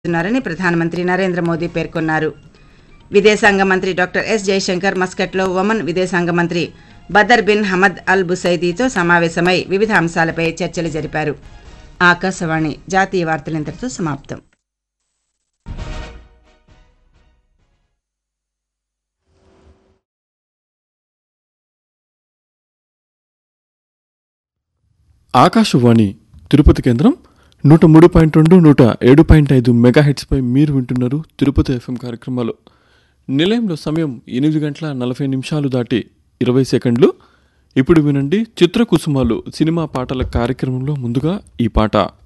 చేస్తున్నారని ప్రధానమంత్రి నరేంద్ర మోదీ పేర్కొన్నారు విదేశాంగ మంత్రి డాక్టర్ ఎస్ జయశంకర్ మస్కట్లో ఒమన్ విదేశాంగ మంత్రి బదర్ బిన్ హమద్ అల్ బుసైదీతో సమావేశమై వివిధ అంశాలపై చర్చలు జరిపారు ఆకాశవాణి జాతీయ వార్తలు ఇంతటితో సమాప్తం ఆకాశవాణి తిరుపతి కేంద్రం నూట మూడు పాయింట్ రెండు నూట ఏడు పాయింట్ ఐదు మెగాహెట్స్పై మీరు వింటున్నారు తిరుపతి ఎఫ్ఎం కార్యక్రమాలు నిలయంలో సమయం ఎనిమిది గంటల నలభై నిమిషాలు దాటి ఇరవై సెకండ్లు ఇప్పుడు వినండి చిత్రకుసుమాలు సినిమా పాటల కార్యక్రమంలో ముందుగా ఈ పాట